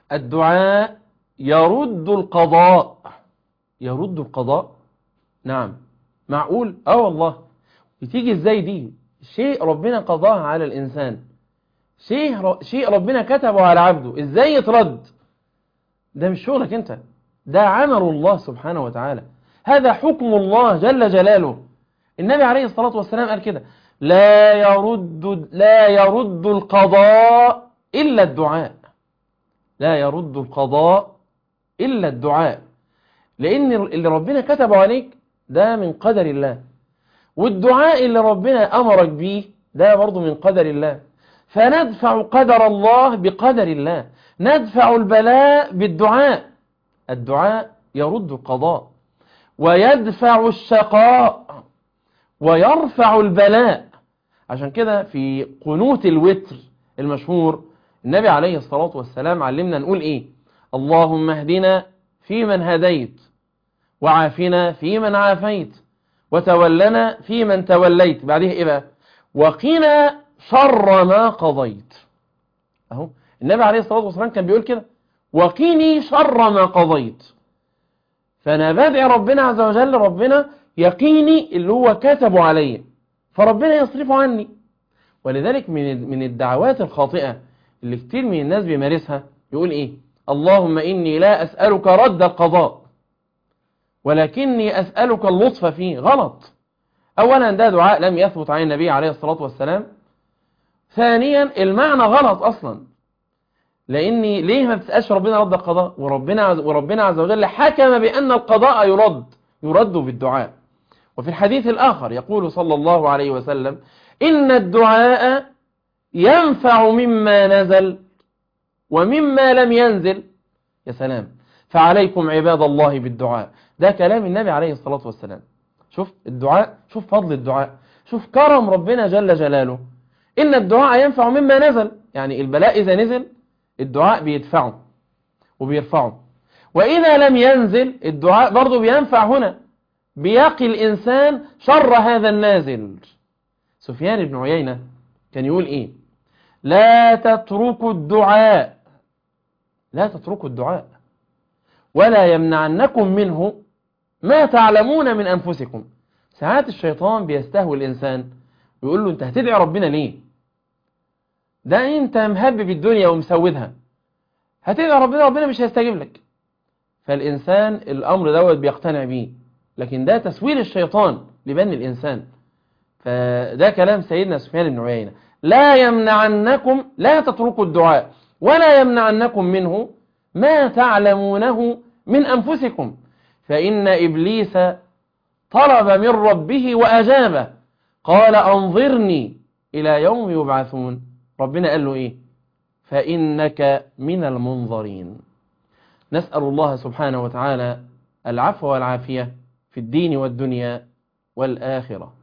الدعاء يرد القضاء يرد القضاء نعم معقول اه والله بتيجي ازاي دي شيء ربنا قضاه على الانسان شيء شيء ربنا كتبه على عبده ازاي يترد ده مش شغلك انت ده عمل الله سبحانه وتعالى هذا حكم الله جل جلاله النبي عليه الصلاة والسلام قال كده لا يرد لا يرد القضاء إلا الدعاء لا يرد القضاء إلا الدعاء لأن اللي ربنا كتبه عليك ده من قدر الله والدعاء اللي ربنا أمرك بيه ده برضه من قدر الله فندفع قدر الله بقدر الله ندفع البلاء بالدعاء الدعاء يرد القضاء ويدفع الشقاء ويرفع البلاء عشان كده في قنوت الوتر المشهور النبي عليه الصلاة والسلام علمنا نقول ايه اللهم اهدنا فيمن هديت وعافنا فيمن عافيت وتولنا فيمن توليت بعدها ايه بقى وقنا شر ما قضيت اهو النبي عليه الصلاة والسلام كان بيقول كده وقيني شر ما قضيت فانا بدعي ربنا عز وجل ربنا يقيني اللي هو كتبه علي فربنا يصرفه عني ولذلك من من الدعوات الخاطئة اللي كتير من الناس بيمارسها يقول ايه اللهم اني لا اسألك رد القضاء ولكني اسألك اللطف فيه غلط اولا ده دعاء لم يثبت عن النبي عليه الصلاة والسلام ثانيا المعنى غلط اصلا لاني ليه ما بتسألش ربنا رد القضاء وربنا عز وربنا عز وجل حكم بان القضاء يرد يرد بالدعاء وفي الحديث الآخر يقول صلى الله عليه وسلم إن الدعاء ينفع مما نزل ومما لم ينزل يا سلام فعليكم عباد الله بالدعاء ده كلام النبي عليه الصلاة والسلام شوف الدعاء شوف فضل الدعاء شوف كرم ربنا جل جلاله إن الدعاء ينفع مما نزل يعني البلاء إذا نزل الدعاء بيدفعه وبيرفعه وإذا لم ينزل الدعاء برضه بينفع هنا بيقي الإنسان شر هذا النازل سفيان بن عيينة كان يقول إيه لا تتركوا الدعاء لا تتركوا الدعاء ولا يمنعنكم منه ما تعلمون من أنفسكم ساعات الشيطان بيستهوي الإنسان ويقول له أنت هتدعي ربنا ليه ده أنت مهبب الدنيا ومسودها هتدعي ربنا ربنا مش هيستجيب لك فالإنسان الأمر دوت بيقتنع بيه لكن ده تسويل الشيطان لبني الإنسان فده كلام سيدنا سفيان بن عيينة لا يمنعنكم لا تتركوا الدعاء ولا يمنعنكم منه ما تعلمونه من أنفسكم فإن إبليس طلب من ربه وأجابه قال أنظرني إلى يوم يبعثون ربنا قال له إيه فإنك من المنظرين نسأل الله سبحانه وتعالى العفو والعافية في الدين والدنيا والآخرة